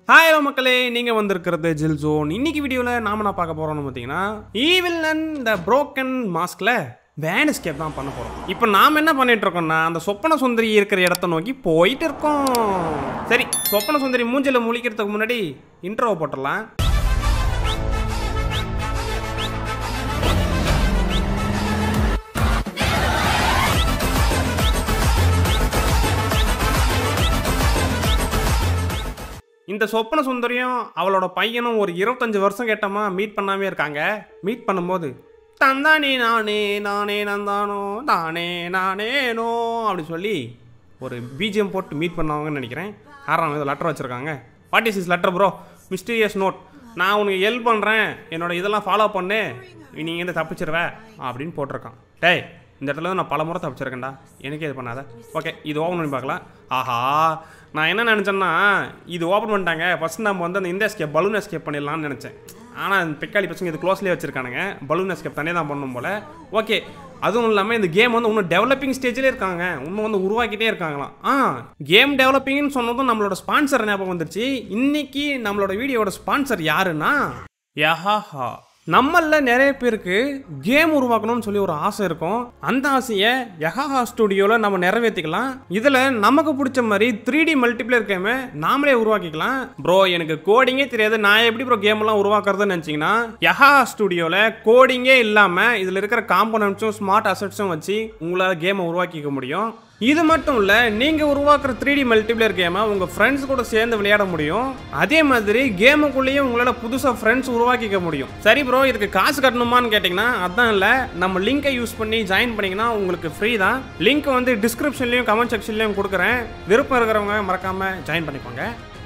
Hi hello மக்களே நீங்கள் வந்திருக்கிறது ஜில் ஜோன் இன்னைக்கு வீடியோவில் நாம என்ன பார்க்க போகிறோம்னு பார்த்தீங்கன்னா ஈவில் அண்ட் இந்த புரோக்கன் மாஸ்கில் வேன் எஸ்கேப் தான் பண்ண போகிறோம் இப்போ நாம் என்ன பண்ணிட்டு இருக்கோம்னா அந்த சொப்பன சுந்தரி இருக்கிற இடத்த நோக்கி போயிட்டு இருக்கோம் சரி சொப்பன சுந்தரி மூஞ்சில முழிக்கிறதுக்கு முன்னாடி இன்ட்ரோவை போட்டுடலாம் இந்த சொப்பன சுந்தரியும் அவளோட பையனும் ஒரு இருபத்தஞ்சு வருஷம் கேட்டமா மீட் பண்ணாமே இருக்காங்க மீட் பண்ணும்போது தந்தானே நானே நானே நந்தானோ தானே நானேனோ அப்படி சொல்லி ஒரு பிஜிஎம் போட்டு மீட் பண்ணவங்கன்னு நினைக்கிறேன் ஆறாம் இது லெட்டர் வச்சுருக்காங்க what is is letter bro mysterious note நான் உனக்கு ஹெல்ப் பண்ணுறேன் என்னோட இதெல்லாம் ஃபாலோ பண்ணு நீங்கள் இந்த தப்பிச்சிருவ அப்படின்னு போட்டிருக்கான் டேய் இந்த இடத்துல இருந்து நான் பல முறை தப்பிச்சிருக்கேன்டா எனக்கே இது பண்ணாத ஓகே இது ஓப்பன் பண்ணி பார்க்கலாம் ஆஹா நான் என்ன நினச்சேன்னா இது ஓப்பன் பண்ணிட்டாங்க ஃபஸ்ட் நம்ம வந்து அந்த இந்த எஸ்கேப் பலூன் எஸ்கேப் பண்ணிடலாம்னு நினச்சேன் ஆனால் இந்த பிக்காளி பசங்க இது க்ளோஸ்லேயே வச்சுருக்கானுங்க பலூன் எஸ்கேப் தனியாக தான் பண்ணும் போல் ஓகே அதுவும் இல்லாமல் இந்த கேம் வந்து இன்னும் டெவலப்பிங் ஸ்டேஜில் இருக்காங்க இன்னும் வந்து உருவாக்கிட்டே இருக்காங்களாம் ஆ கேம் டெவலப்பிங்னு சொன்னதும் நம்மளோட ஸ்பான்சர் ஞாபகம் வந்துருச்சு இன்னைக்கு நம்மளோட வீடியோட ஸ்பான்சர் யாருன்னா யஹாஹா நம்மள நிறைய பேருக்கு கேம் உருவாக்கணும்னு சொல்லி ஒரு ஆசை இருக்கும் அந்த ஆசையை யஹாஹா ஸ்டுடியோவில் நம்ம நிறைவேற்றிக்கலாம் இதில் நமக்கு பிடிச்ச மாதிரி த்ரீ டி மல்டிப்ளேயர் கேமை நாமளே உருவாக்கிக்கலாம் ப்ரோ எனக்கு கோடிங்கே தெரியாது நான் எப்படி ப்ரோ கேம் எல்லாம் உருவாக்குறதுன்னு நினச்சிங்கன்னா யஹா ஸ்டுடியோவில் கோடிங்கே இல்லாமல் இதில் இருக்கிற காம்பனன்ட்ஸும் ஸ்மார்ட் அசட்ஸும் வச்சு உங்களால் கேமை உருவாக்கிக்க முடியும் இது மட்டும் இல்லை நீங்கள் உருவாக்குற த்ரீ டி மல்டிப்ளேயர் கேமை உங்கள் ஃப்ரெண்ட்ஸ் கூட சேர்ந்து விளையாட முடியும் அதே மாதிரி கேமுக்குள்ளேயும் உங்களால் புதுசாக ஃப்ரெண்ட்ஸ் உருவாக்கிக்க முடியும் சரி ப்ரோ இதுக்கு காசு கட்டணுமான்னு கேட்டிங்கன்னா அதான் இல்லை நம்ம லிங்கை யூஸ் பண்ணி ஜாயின் பண்ணிங்கன்னா உங்களுக்கு ஃப்ரீ தான் லிங்க் வந்து டிஸ்கிரிப்ஷன்லையும் கமெண்ட் செக்ஷன்லையும் கொடுக்குறேன் விருப்பம் இருக்கிறவங்க மறக்காமல் ஜாயின் பண்ணிக்கோங்க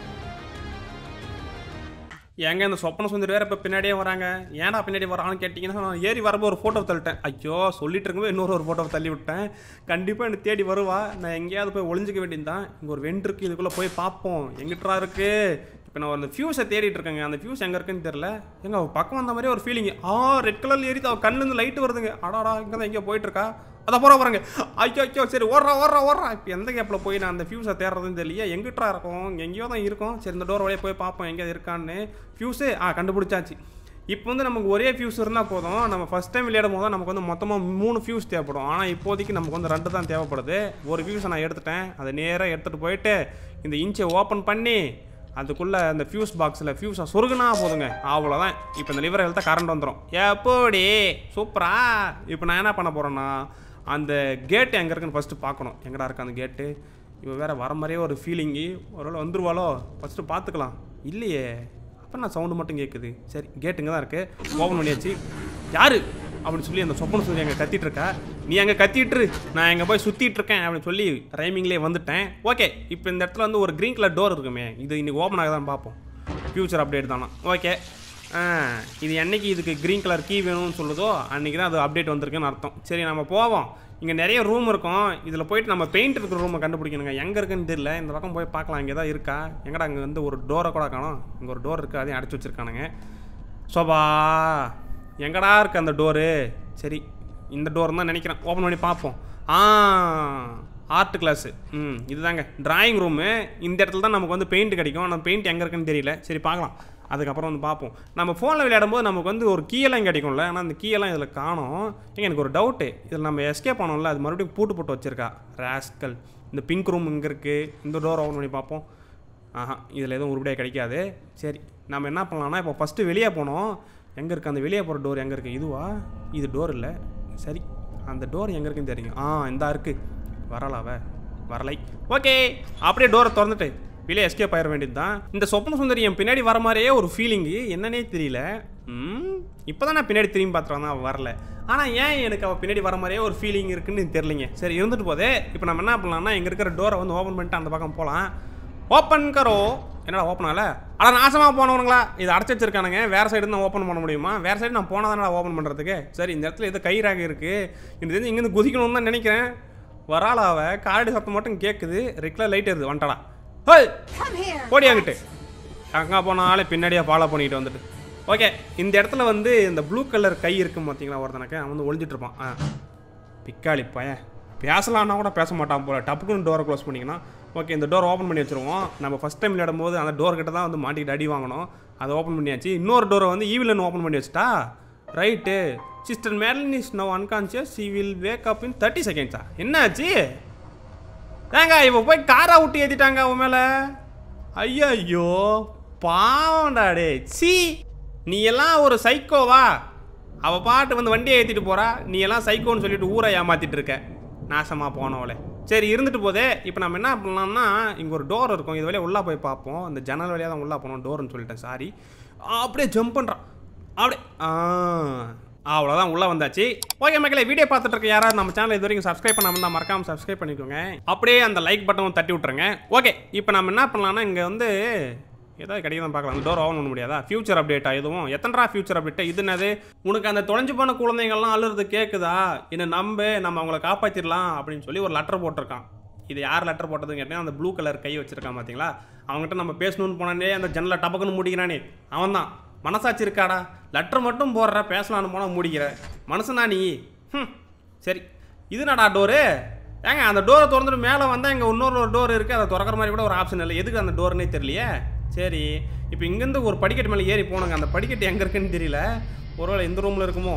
ஏங்க இந்த சொப்பன சுந்தரி வேற இப்போ பின்னாடியே வராங்க ஏன்டா பின்னாடி வரான்னு கேட்டிங்கன்னா நான் ஏறி வரப்போ ஒரு ஃபோட்டோ தள்ளிட்டேன் ஐயோ சொல்லிட்டு இருக்கும்போது இன்னொரு ஒரு ஃபோட்டோ தள்ளி விட்டேன் கண்டிப்பாக எனக்கு தேடி வருவா நான் எங்கேயாவது போய் ஒளிஞ்சிக்க வேண்டியது தான் இங்கே ஒரு வெண்ட் இருக்கு இதுக்குள்ளே போய் பார்ப்போம் எங்கிட்டா இருக்கு இப்போ நான் அந்த ஃபியூஸை தேடிட்டு இருக்கேங்க அந்த ஃபியூஸ் எங்கே இருக்குன்னு தெரில எங்க அவ பக்கம் வந்த மாதிரியே ஒரு ஃபீலிங் ஆ ரெட் கலர்ல ஏறி அவள் கண்ணுந்து லைட் வருதுங்க அடாடா இங்கே தான் எங்கேயோ போயிட்டு இருக்கா அதை போகிற பாருங்க ஐயோ ஐயோ சரி ஓடுறா ஓடுறா ஓடுறா இப்போ எந்த கேப்பில் போய் நான் அந்த ஃபியூஸை தேடுறதுன்னு தெரியல எங்கிட்டா இருக்கும் எங்கேயோ தான் இருக்கும் சரி இந்த டோர் வழியே போய் பார்ப்போம் எங்கே இருக்கான்னு ஃபியூஸு ஆ கண்டுபிடிச்சாச்சு இப்போ வந்து நமக்கு ஒரே ஃபியூஸ் இருந்தால் போதும் நம்ம ஃபஸ்ட் டைம் விளையாடும் போது தான் நமக்கு வந்து மொத்தமாக மூணு ஃபியூஸ் தேவைப்படும் ஆனால் இப்போதைக்கு நமக்கு வந்து ரெண்டு தான் தேவைப்படுது ஒரு ஃபியூஸை நான் எடுத்துட்டேன் அதை நேராக எடுத்துகிட்டு போயிட்டு இந்த இன்ச்சை ஓப்பன் பண்ணி அதுக்குள்ளே அந்த ஃபியூஸ் பாக்ஸில் ஃபியூஸை சொருகுனா போதுங்க அவ்வளோதான் இப்போ இந்த லிவர் ஹெல்த்தாக கரண்ட் வந்துடும் எப்படி சூப்பரா இப்போ நான் என்ன பண்ண போகிறேன்னா அந்த கேட்டு எங்கே இருக்குன்னு ஃபஸ்ட்டு பார்க்கணும் எங்கடா இருக்கு அந்த கேட்டு இப்போ வேறு வர மாதிரியே ஒரு ஃபீலிங்கு ஒருவேளை வந்துருவாளோ ஃபஸ்ட்டு பார்த்துக்கலாம் இல்லையே அப்போ நான் சவுண்டு மட்டும் கேட்குது சரி கேட்டுங்க தான் இருக்குது ஓப்பன் பண்ணியாச்சு யாரு அப்படின்னு சொல்லி அந்த சொப்பன சொல்லி அங்கே கத்திட்டு இருக்கா நீ அங்கே கத்திட்டு இரு, நான் எங்கே போய் சுற்றிட்டு இருக்கேன் அப்படின்னு சொல்லி ரைமிங்லேயே வந்துட்டேன் ஓகே இப்போ இந்த இடத்துல வந்து ஒரு க்ரீன் கலர் டோர் இருக்குமே இது இன்னைக்கு ஓப்பன் ஆக தான் பார்ப்போம் ஃபியூச்சர் அப்டேட் தானா ஓகே ஆ இது என்னைக்கு இதுக்கு க்ரீன் கலர் கீ வேணும்னு சொல்லுதோ அன்றைக்கி தான் அது அப்டேட் வந்திருக்குன்னு அர்த்தம் சரி நம்ம போவோம் இங்கே நிறைய ரூம் இருக்கும் இதில் போயிட்டு நம்ம பெயிண்ட் இருக்கிற ரூமை கண்டுபிடிக்கணுங்க எங்கே இருக்குன்னு தெரியல இந்த பக்கம் போய் பார்க்கலாம் இங்கே தான் இருக்கா எங்கடா அங்கே வந்து ஒரு டோரை கூட காணும் இங்கே ஒரு டோர் இருக்குது அதையும் அடைச்சி வச்சிருக்கானுங்க சோபா எங்கடா இருக்கு அந்த டோரு சரி இந்த டோர் தான் நினைக்கிறேன் ஓப்பன் பண்ணி பார்ப்போம் ஆ ஆர்ட் கிளாஸு ம் இதுதாங்க டிராயிங் ரூமு இந்த இடத்துல தான் நமக்கு வந்து பெயிண்ட் கிடைக்கும் ஆனால் பெயிண்ட் எங்கே இருக்குன்னு தெரியல சரி பார்க்கலாம் அதுக்கப்புறம் வந்து பார்ப்போம் நம்ம ஃபோனில் விளையாடும்போது நமக்கு வந்து ஒரு கீயெல்லாம் கிடைக்கும்ல ஆனால் அந்த கீயெல்லாம் இதில் காணும் ஏங்க எனக்கு ஒரு டவுட்டு இதில் நம்ம எஸ்கேப் பண்ணோம்ல அது மறுபடியும் பூட்டு போட்டு வச்சிருக்கா ராஸ்கல் இந்த பிங்க் ரூம் இங்கே இருக்குது இந்த டோர் ஓப்பன் பண்ணி பார்ப்போம் ஆஹா இதில் எதுவும் உருப்படியாக கிடைக்காது சரி நம்ம என்ன பண்ணலாம்னா இப்போ ஃபஸ்ட்டு வெளியே போனோம் எங்கே இருக்குது அந்த வெளியே போகிற டோர் எங்கே இருக்குது இதுவா இது டோர் இல்லை சரி அந்த டோர் எங்கே இருக்குன்னு தெரியும் ஆ இந்தா இருக்குது வரலாவ வரலை ஓகே அப்படியே டோரை திறந்துட்டு வெளியே எஸ்கேப் ஆயிட வேண்டியது தான் இந்த சொப்பன சுந்தரி என் பின்னாடி வர மாதிரியே ஒரு ஃபீலிங்கு என்னன்னே தெரியல ம் இப்போ தான் நான் பின்னாடி திரும்பி பார்த்துட்டு அவள் வரல ஆனால் ஏன் எனக்கு அவள் பின்னாடி வர மாதிரியே ஒரு ஃபீலிங் இருக்குன்னு தெரியலிங்க சரி இருந்துட்டு போதே இப்போ நம்ம என்ன பண்ணலாம்னா இங்கே இருக்கிற டோரை வந்து ஓப்பன் பண்ணிட்டு அந்த பக்கம் போகலாம் ஓப்பன் கரோ என்னடா ஓப்பன் ஆகல ஆனால் நாசமாக போனவனுங்களா இது அடைச்சி வச்சிருக்கானுங்க வேறு சைடு தான் ஓப்பன் பண்ண முடியுமா வேறு சைடு நான் போனால் தானே ஓப்பன் பண்ணுறதுக்கு சரி இந்த இடத்துல ஏதோ கயிறாக இருக்குது இந்த தெரிஞ்சு இங்கேருந்து குதிக்கணும்னு தான் நினைக்கிறேன் வராளாவ காரடி சத்தம் மட்டும் கேட்குது ரெகுலர் லைட் வருது வந்துட்டடா ஹோய் Come here. ஓடி அங்கிட்டு அங்கே போனாலே பின்னாடியே ஃபாலோ பண்ணிட்டு வந்துட்டு ஓகே இந்த இடத்துல வந்து இந்த ப்ளூ கலர் கை இருக்கும் பார்த்தீங்களா ஒருத்தனுக்கு அவன் வந்து ஒளிஞ்சிட்டு இருப்பான் ஆ பிக்காளி பையன் பேசலான்னா கூட பேச மாட்டான் போல டப்புக்குன்னு டோரை க்ளோஸ் பண்ணிங்கன்னா ஓகே இந்த டோர் ஓப்பன் பண்ணி வச்சிருவோம் நம்ம ஃபஸ்ட் டைம் விளையாடும் போது அந்த டோர் கிட்ட தான் வந்து மாட்டிக்கிட்டு அடி வாங்கணும் அதை ஓப்பன் பண்ணியாச்சு இன்னொரு டோரை வந்து ஈவிலன் ஓப்பன் பண்ணி வச்சுட்டா ரைட்டு சிஸ்டர் மேலன் is no unconscious she will wake up in thirty செகண்ட்ஸா என்னாச்சு ஏங்க இவ போய் காரை விட்டு ஏற்றிட்டாங்க அவன் மேலே ஐயோ பாவம்டா டே சி நீ எல்லாம் ஒரு சைக்கோவா அவ பாட்டு வந்து வண்டியை ஏற்றிட்டு போறா நீ எல்லாம் சைக்கோன்னு சொல்லிட்டு ஊரை ஏமாத்திட்டு இருக்க நாசமா போனவளே சரி இருந்துட்டு போதே இப்போ நம்ம என்ன பண்ணலாம்னா இங்கே ஒரு டோர் இருக்கும் இது வழியாக உள்ளே போய் பார்ப்போம் இந்த ஜன்னல் வழியாக தான் உள்ளே போனோம் டோர்னு சொல்லிட்டேன் சாரி அப்படியே ஜம்ப் பண்ணுறான் அப்படியே ஆ அவ்வளோதான் உள்ளே வந்தாச்சு ஓகே மக்களே வீடியோ பார்த்துட்டு இருக்க யாராவது நம்ம சேனல் இது வரைக்கும் சப்ஸ்கிரைப் பண்ணாமல் தான் மறக்காமல் சப்ஸ்கிரைப் பண்ணிக்கோங்க அப்படியே அந்த லைக் பட்டனும் தட்டி விட்ருங்க ஓகே இப்போ நம்ம என்ன பண்ணலாம்னா இங்கே வந்து ஏதாவது கிடைக்குதான் பார்க்கலாம் அந்த டோர் ஓப்பன் பண்ண முடியாதா ஃபியூச்சர் அப்டேட்டா எதுவும் எத்தனைரா ஃபியூச்சர் அப்டேட்டா இது என்னது உனக்கு அந்த தொலைஞ்சு போன குழந்தைங்கள்லாம் அழுறது கேட்குதா என்ன நம்பு நம்ம அவங்கள காப்பாற்றிடலாம் அப்படின்னு சொல்லி ஒரு லெட்டர் போட்டிருக்கான் இது யார் லெட்டர் போட்டதுன்னு கேட்டேன் அந்த ப்ளூ கலர் கை வச்சிருக்கான் பார்த்தீங்களா அவங்ககிட்ட நம்ம பேசணும்னு போனானே அந்த ஜன்னலை டபக்குன்னு முடிக்கிறானே அவன் தான் மனசாட்சி இருக்காடா லெட்டர் மட்டும் போடுற பேசலான்னு போனால் முடிக்கிற மனுஷனா நீ ம் சரி இது நடா டோரு ஏங்க அந்த டோரை திறந்துட்டு மேலே வந்தால் இங்கே இன்னொரு ஒரு டோர் இருக்குது அதை திறக்கிற மாதிரி கூட ஒரு ஆப்ஷன் இல்லை எதுக்கு அந்த டோர்னே தெரியலையே சரி இப்போ இங்கேருந்து ஒரு படிக்கட்டு மேலே ஏறி போனோங்க அந்த படிக்கட்டு எங்கே இருக்குன்னு தெரியல ஒருவேளை இந்த ரூமில் இருக்குமோ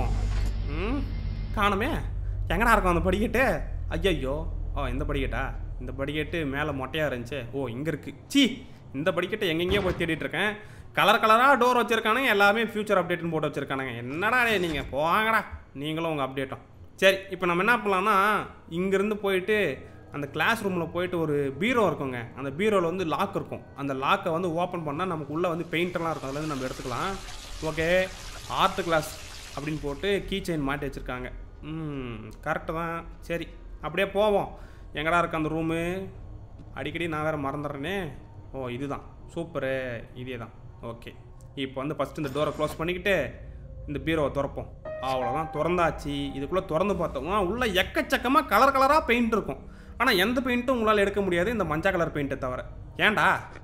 ம் காணுமே எங்கடா இருக்கும் அந்த படிக்கட்டு ஐயையோ ஓ இந்த படிக்கட்டா இந்த படிக்கட்டு மேலே மொட்டையாக இருந்துச்சு ஓ இங்கே இருக்குது சி இந்த படிக்கட்டை எங்கெங்கேயோ போய் தேடிட்டு இருக்கேன் கலர் கலராக டோர் வச்சுருக்கானுங்க எல்லாமே ஃபியூச்சர் அப்டேட்னு போட்டு வச்சுருக்கானுங்க என்னடா நீங்கள் போங்கடா நீங்களும் உங்கள் அப்டேட்டும் சரி இப்போ நம்ம என்ன பண்ணலாம்னா இங்கேருந்து போயிட்டு அந்த கிளாஸ் ரூமில் போயிட்டு ஒரு பீரோ இருக்குங்க அந்த பீரோவில் வந்து லாக் இருக்கும் அந்த லாக்கை வந்து ஓப்பன் பண்ணால் நமக்கு உள்ளே வந்து பெயிண்டெல்லாம் இருக்கும் அதுலேருந்து நம்ம எடுத்துக்கலாம் ஓகே ஆர்ட் கிளாஸ் அப்படின்னு போட்டு கீ செயின் மாட்டி வச்சுருக்காங்க ம் கரெக்டு தான் சரி அப்படியே போவோம் எங்கடா இருக்கு அந்த ரூமு அடிக்கடி நான் வேறு மறந்துடுறேனே ஓ இதுதான் சூப்பரு இதே தான் ஓகே இப்போ வந்து ஃபஸ்ட்டு இந்த டோரை க்ளோஸ் பண்ணிக்கிட்டு இந்த பீரோவை திறப்போம் அவ்வளோதான் திறந்தாச்சு இதுக்குள்ளே திறந்து பார்த்தோம்னா உள்ளே எக்கச்சக்கமாக கலர் கலராக பெயிண்ட் இருக்கும் ஆனால் எந்த பெயிண்ட்டும் உங்களால் எடுக்க முடியாது இந்த மஞ்சள் கலர் பெயிண்ட்டை தவிர ஏன்டா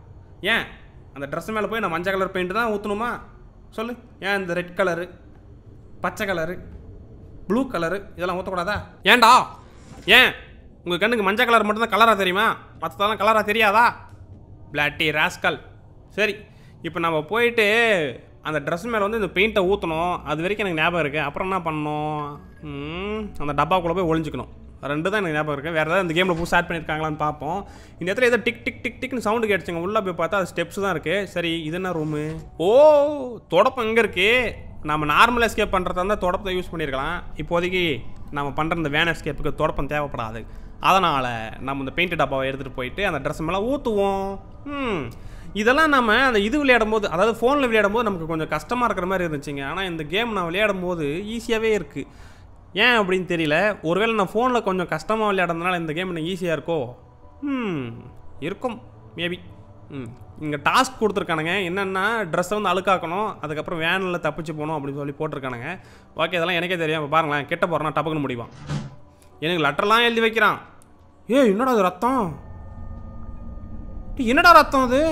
ஏன் அந்த ட்ரெஸ் மேலே போய் நான் மஞ்சள் கலர் பெயிண்ட் தான் ஊற்றணுமா சொல்லு ஏன் இந்த ரெட் கலரு பச்சை கலரு ப்ளூ கலரு இதெல்லாம் ஊற்றக்கூடாதா ஏன்டா ஏன் உங்கள் கண்ணுக்கு மஞ்சள் கலர் மட்டும்தான் கலராக தெரியுமா மற்றதெல்லாம் கலராக தெரியாதா பிளாட்டி ராஸ்கல் சரி இப்போ நம்ம போயிட்டு அந்த ட்ரெஸ் மேலே வந்து இந்த பெயிண்ட்டை ஊற்றணும் அது வரைக்கும் எனக்கு ஞாபகம் இருக்குது அப்புறம் என்ன பண்ணணும் ம், அந்த டப்பாக்குள்ளே போய் ஒளிஞ்சிக்கணும் ரெண்டு தான் எனக்கு ஞாபகம் இருக்குது வேறு ஏதாவது இந்த கேமில் புதுசாக ஆட் பண்ணியிருக்காங்களான்னு பார்ப்போம் இந்த இடத்துல ஏதோ டிக் டிக் டிக் டிக்னு சவுண்டு கேட்டுச்சுங்க உள்ளே போய் பார்த்தா அது ஸ்டெப்ஸ் தான் இருக்குது சரி இது என்ன ரூமு ஓ தொடப்பம் எங்கே இருக்குது நம்ம நார்மல் எஸ்கேப் பண்ணுறதா இருந்தால் தொடப்பத்தை யூஸ் பண்ணியிருக்கலாம் இப்போதைக்கு நம்ம பண்ணுற இந்த வேன் எஸ்கேப்புக்கு தொடப்பம் தேவைப்படாது அதனால் நம்ம இந்த பெயிண்ட் டப்பாவை எடுத்துகிட்டு போயிட்டு அந்த ட்ரெஸ் மேலே ஊற்றுவோம் ம் இதெல்லாம் நம்ம அந்த இது விளையாடும் போது அதாவது ஃபோனில் விளையாடும் போது நமக்கு கொஞ்சம் கஷ்டமாக இருக்கிற மாதிரி இருந்துச்சுங்க ஆனால் இந்த கேம் நான் விளையாடும் போது ஈஸியாகவே இருக்குது ஏன் அப்படின்னு தெரியல ஒருவேளை நான் ஃபோனில் கொஞ்சம் கஷ்டமாக விளையாடுறதுனால இந்த கேம் எனக்கு ஈஸியாக இருக்கோ ம் இருக்கும் மேபி ம் இங்கே டாஸ்க் கொடுத்துருக்கானுங்க என்னென்னா ட்ரெஸ்ஸை வந்து அழுக்காக்கணும் அதுக்கப்புறம் வேனில் தப்பிச்சு போகணும் அப்படின்னு சொல்லி போட்டிருக்கானுங்க ஓகே இதெல்லாம் எனக்கே தெரியும் இப்போ பாருங்களேன் கெட்ட போகிறேன்னா டப்புக்குன்னு முடிவான் எனக்கு லெட்டர்லாம் எழுதி வைக்கிறான் ஏய் என்னடா அது ரத்தம் டேய், என்னடா ரத்தம் அது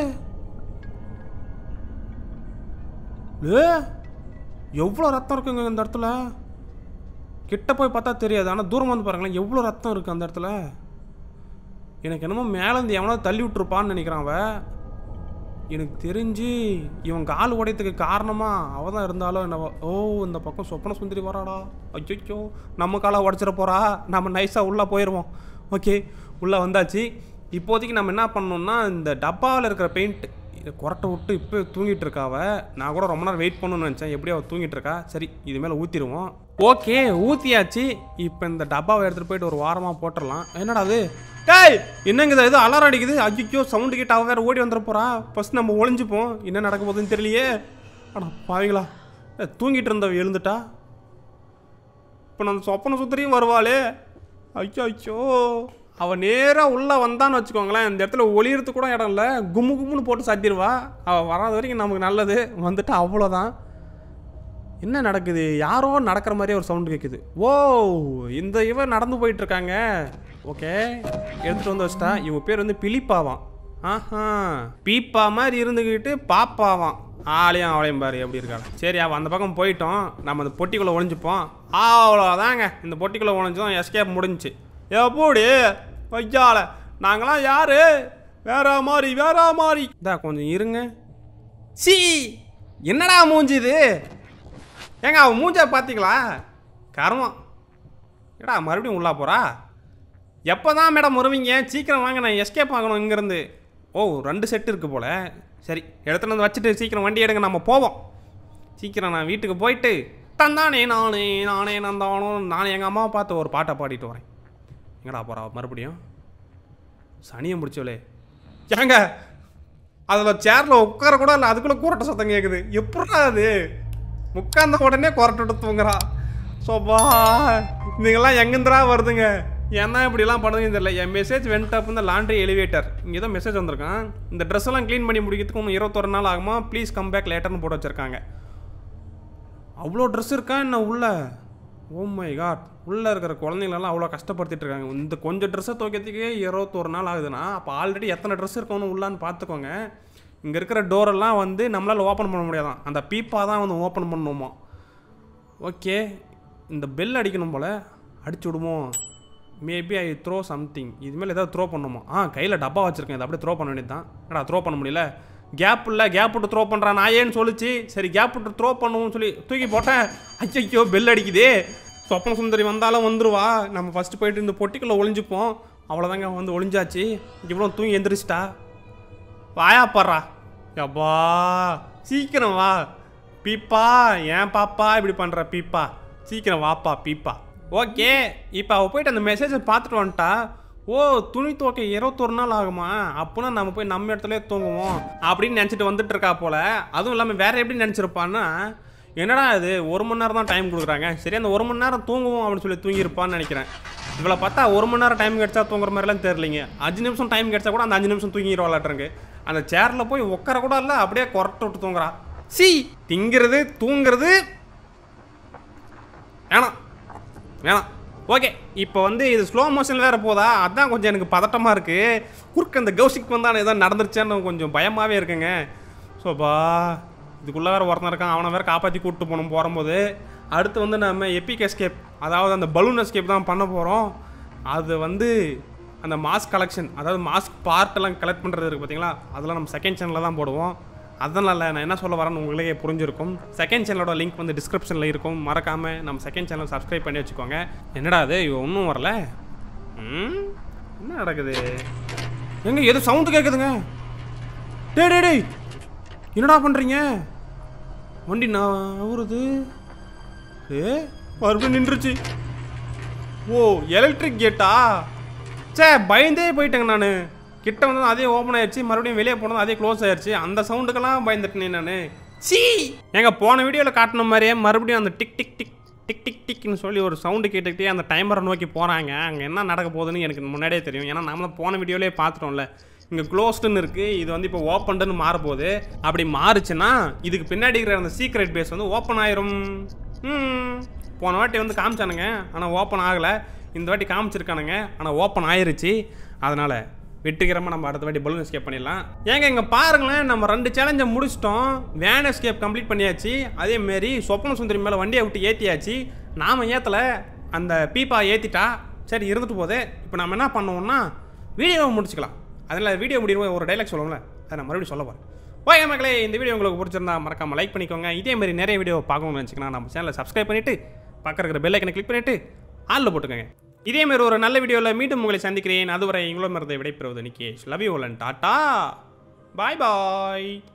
ஏ எவ்வளோ ரத்தம் இருக்குங்க இந்த இடத்துல கிட்ட போய் பார்த்தா தெரியாது ஆனால் தூரம் வந்து பாருங்களேன் எவ்வளோ ரத்தம் இருக்குது அந்த இடத்துல எனக்கு என்னமோ மேலேருந்து எவனோ தள்ளி விட்டுருப்பான்னு நினைக்கிறான் அவ எனக்கு தெரிஞ்சு இவன் கால் உடையத்துக்கு காரணமாக அவ தான் இருந்தாலும் என்னவோ ஓ இந்த பக்கம் சொப்பன சுந்தரி வராடா அச்சோ நம்ம காலை உடச்சிட போறா நம்ம நைஸாக உள்ளே போயிடுவோம் ஓகே உள்ளே வந்தாச்சு இப்போதைக்கு நம்ம என்ன பண்ணோம்னா இந்த டப்பாவில் இருக்கிற பெயிண்ட் இதை கொரட்டை விட்டு இப்போ தூங்கிட்டு இருக்கா அவ நான் கூட ரொம்ப நேரம் வெயிட் பண்ணணும்னு நினச்சேன் எப்படியோ அவள் தூங்கிட்டு இருக்கா சரி இது மேலே ஊற்றிடுவோம் ஓகே ஊற்றியாச்சு இப்போ இந்த டப்பாவை எடுத்துகிட்டு போயிட்டு ஒரு வாரமாக போட்டுடலாம் என்னடா அது டேய் என்னங்க இது? இது அலாரம் அடிக்குது ஐயோ சவுண்டு கிட்ட அவ வேற ஓடி வந்துட போறா ஃபர்ஸ்ட் நம்ம ஒளிஞ்சுப்போம் என்ன நடக்க போகுதுன்னு தெரியலையே அடா பாவிங்களா ஏ, தூங்கிட்டு இருந்தவ எழுந்துட்டா இப்போ நான் சொப்பன சுத்தரையும் வருவாளே ஐயோ ஐயோ அவள் நேராக உள்ளே வந்தான்னு வச்சுக்கோங்களேன் இந்த இடத்துல ஒளியறதுக்கு கூட இடம் இல்லை கும்மு கும்முன்னு போட்டு சாத்திடுவா அவள் வராத வரைக்கும் நமக்கு நல்லது வந்துட்டு அவ்வளோதான் என்ன நடக்குது யாரோ நடக்கிற மாதிரியே ஒரு சவுண்டு கேட்குது ஓ இந்த இவன் நடந்து போயிட்டு இருக்காங்க ஓகே எடுத்துட்டு வந்து வச்சிட்டா இவங்க பேர் வந்து பிலிப்பாவாம் ஆஹா பீப்பா மாதிரி இருந்துக்கிட்டு பாப்பாவாம் ஆளையும் அவளையும் பாரு எப்படி இருக்காங்க சரி அவன் அந்த பக்கம் போயிட்டோம் நம்ம அந்த பொட்டிக்குள்ளே ஒளிஞ்சுப்போம் அவ்வளோதாங்க இந்த பொட்டிக்குள்ளே ஒளிஞ்சோம் எஸ்கேப் முடிஞ்சுச்சு எப்படி வையால நாங்களாம் யாரு வேற மாதிரி வேற மாதிரி இதா கொஞ்சம் இருங்க சி என்னடா மூஞ்சி இது ஏங்க அவன் மூஞ்ச பார்த்தீங்களா கர்மம் ஏடா மறுபடியும் உள்ளா போறா எப்போ தான் மேடம் வருவீங்க சீக்கிரம் வாங்க நான் எஸ்கேப் ஆகணும் இங்கேருந்து ஓ ரெண்டு செட் இருக்கு போல சரி எடுத்துட்டு வந்து வச்சுட்டு சீக்கிரம் வண்டி எடுங்க நம்ம போவோம் சீக்கிரம் நான் வீட்டுக்கு போயிட்டு தந்தானே நானே நானே நந்தானோ நானே எங்கள் அம்மாவை பார்த்து ஒரு பாட்டை பாடிட்டு வரேன் எங்கடா போகிறா மறுபடியும் சனியை முடிச்சோலே ஏங்க அதில் சேரில் உட்கார கூட இல்லை அதுக்குள்ளே கூரட்ட சத்தம் கேட்குது எப்படா அது உட்கார்ந்த உடனே குரட்டு தூங்குறா சோபா நீங்களாம் எங்கேருந்துடா வருதுங்க ஏன்னா இப்படிலாம் பண்ணுதுன்னு தெரியல என் மெசேஜ் வெண்ட் அப் இந்த லாண்ட்ரி எலிவேட்டர் இங்கே தான் மெசேஜ் வந்திருக்கான் இந்த ட்ரெஸ் எல்லாம் க்ளீன் பண்ணி முடிக்கிறதுக்கு இன்னும் இருபத்தொரு நாள் ஆகுமா ப்ளீஸ் கம் பேக் லேட்டர்னு போட்டு வச்சுருக்காங்க அவ்வளோ ட்ரெஸ் இருக்கா என்ன உள்ள ஓ மை காட் உள்ளே இருக்கிற குழந்தைங்களெல்லாம் அவ்வளோ கஷ்டப்படுத்திட்டு இருக்காங்க இந்த கொஞ்சம் ட்ரெஸ்ஸை துவைக்கிறதுக்கே இருபத்தொரு நாள் ஆகுதுன்னா அப்போ ஆல்ரெடி எத்தனை ட்ரெஸ் இருக்கணும் உள்ளான்னு பார்த்துக்கோங்க இங்கே இருக்கிற டோரெல்லாம் வந்து நம்மளால் ஓப்பன் பண்ண முடியாதான் அந்த பீப்பாக தான் வந்து ஓப்பன் பண்ணணுமா ஓகே இந்த பெல் அடிக்கணும் போல் அடிச்சு விடுவோம் மேபி ஐ த்ரோ சம்திங் இதுமாரி ஏதாவது த்ரோ பண்ணுமா ஆ கையில் டப்பா வச்சுருக்கேன் இதை அப்படியே த்ரோ பண்ண வேண்டியது தான் ஏடா த்ரோ பண்ண முடியல கேப் இல்லை கேப் விட்டு த்ரோ பண்ணுறான் நான் ஏன்னு சொல்லிச்சு சரி கேப் விட்டு த்ரோ பண்ணுவோம்னு சொல்லி தூக்கி போட்டேன் ஐயோ பெல் அடிக்குதே சொப்பன சுந்தரி வந்தாலும் வந்துருவா நம்ம ஃபஸ்ட்டு போயிட்டு இந்த பொட்டிக்குள்ளே ஒளிஞ்சுப்போம் அவ்வளோதாங்க வந்து ஒளிஞ்சாச்சு இவ்வளோ தூங்கி எந்திரிச்சிட்டா வாயா பாடுறா யப்பா சீக்கிரம் வா பீப்பா ஏன் பாப்பா இப்படி பண்ணுற பீப்பா சீக்கிரம் வாப்பா பீப்பா ஓகே இப்போ அவள் போயிட்டு அந்த மெசேஜை பார்த்துட்டு வந்துட்டா ஓ துணி துவைக்க இருபத்தொரு நாள் ஆகுமா அப்போனா நம்ம போய் நம்ம இடத்துல தூங்குவோம் அப்படின்னு நினச்சிட்டு வந்துட்டு இருக்கா போல அதுவும் இல்லாமல் வேற எப்படி நினச்சிருப்பான்னா என்னடா இது ஒரு மணி நேரம் தான் டைம் கொடுக்குறாங்க சரி அந்த ஒரு மணி நேரம் தூங்குவோம் அப்படின்னு சொல்லி தூங்கியிருப்பான்னு நினைக்கிறேன் இவளை பார்த்தா ஒரு மணி நேரம் டைம் கிடைச்சா தூங்குற மாதிரிலாம் தெரியலிங்க அஞ்சு நிமிஷம் டைம் கிடைச்சா கூட அந்த அஞ்சு நிமிஷம் தூங்கிடுவாளாட்டுருக்கு அந்த சேரில் போய் உட்கார கூட இல்லை அப்படியே கொரட்டை விட்டு தூங்குறா சி திங்கிறது தூங்குறது வேணாம் வேணாம் ஓகே இப்போ வந்து இது ஸ்லோ மோஷன் வேறு போதா அதான் கொஞ்சம் எனக்கு பதட்டமாக இருக்குது குறுக்க இந்த கௌசிக் வந்தால் ஏதோ நடந்துருச்சான்னு கொஞ்சம் பயமாகவே இருக்குங்க சோபா இதுக்குள்ளே வேறு ஒருத்தன் இருக்கான் அவனை வேறு காப்பாற்றி கூப்பிட்டு போகணும் போகும்போது அடுத்து வந்து நம்ம எபிக் எஸ்கேப் அதாவது அந்த பலூன் எஸ்கேப் தான் பண்ண போகிறோம் அது வந்து அந்த மாஸ்க் கலெக்ஷன் அதாவது மாஸ்க் பார்ட் எல்லாம் கலெக்ட் பண்ணுறது இருக்குது பார்த்தீங்களா அதெல்லாம் நம்ம செகண்ட் சேனலில் தான் போடுவோம் அதனால் நான் என்ன சொல்ல வரேன்னு உங்களுக்கே புரிஞ்சிருக்கும் செகண்ட் சேனலோட லிங்க் வந்து டிஸ்கிரிப்ஷனில் இருக்கும் மறக்காமல் நம்ம செகண்ட் சேனல் சப்ஸ்கிரைப் பண்ணி வச்சுக்கோங்க என்னடா அது இவ ஒன்றும் வரல ம் என்ன நடக்குது எங்க எது சவுண்டு கேட்குதுங்க டேய் டேய் டேய் என்னடா பண்ணுறீங்க வண்டி நான் ஊறுது ஏ மறுபடியும் நின்றுச்சு ஓ எலக்ட்ரிக் கேட்டா சே பயந்தே போயிட்டேங்க நான் கிட்ட வந்து அதே ஓப்பன் ஆயிடுச்சு மறுபடியும் வெளியே போனதும் அதே க்ளோஸ் ஆயிடுச்சு அந்த சவுண்டுக்கெல்லாம் பயந்துட்டேன் நான் சீ எங்க போன வீடியோவில் காட்டின மாதிரியே மறுபடியும் அந்த tick tick tick tick tick டிக்னு சொல்லி ஒரு சவுண்டு கேட்டுக்கிட்டே அந்த டைமரை நோக்கி போகிறாங்க அங்கே என்ன நடக்க போகுதுன்னு எனக்கு முன்னாடியே தெரியும் ஏன்னா நம்ம தான் போன வீடியோலேயே பார்த்துட்டோம்ல இங்கே க்ளோஸ்டுன்னு இருக்குது இது வந்து இப்போ ஓப்பன்டுன்னு மாறப்போகுது அப்படி மாறுச்சுன்னா இதுக்கு பின்னாடி இருக்கிற அந்த சீக்ரெட் பேஸ் வந்து ஓப்பன் ஆயிரும் ம் போன வாட்டி வந்து காமிச்சானுங்க ஆனால் ஓப்பன் ஆகலை இந்த வாட்டி காமிச்சிருக்கானுங்க ஆனால் ஓப்பன் ஆயிருச்சு அதனால் வெற்றிகரமாக நம்ம அடுத்த வாட்டி பலூன் எஸ்கேப் பண்ணிடலாம் ஏங்க இங்கே பாருங்களேன் நம்ம ரெண்டு சேலஞ்சை முடிச்சிட்டோம் வேன் எஸ்கேப் கம்ப்ளீட் பண்ணியாச்சு அதேமாரி சொப்பன சுந்தரி மேலே வண்டியை விட்டு ஏற்றியாச்சு நாம் ஏற்றலை அந்த பீப்பா ஏற்றிட்டா சரி இருந்துட்டு போதே இப்போ நம்ம என்ன பண்ணுவோம்னா வீடியோவை முடிச்சுக்கலாம் அதில் வீடியோ முடியும் ஒரு டைலாக் சொல்லுவோம்ல அதை நான் மறுபடியும் சொல்ல போகிறேன் ஓகே மக்களே இந்த வீடியோ உங்களுக்கு பிடிச்சிருந்தா மறக்காம லைக் பண்ணிக்கோங்க இதே மாதிரி நிறைய வீடியோ பார்க்கணும்னு நினச்சிங்கன்னா நம்ம சேனலை சப்ஸ்கிரைப் பண்ணிவிட்டு பக்கம் இருக்கிற பெல் ஐக்கனை கிளிக் பண்ணிவிட்டு ஆளில் போட்டுக்கோங்க இதே மாதிரி ஒரு நல்ல வீடியோவில் மீண்டும் உங்களை சந்திக்கிறேன் அதுவரை எங்களோ மரத்தை விடைபெறுவது Nikesh love you tata bye bye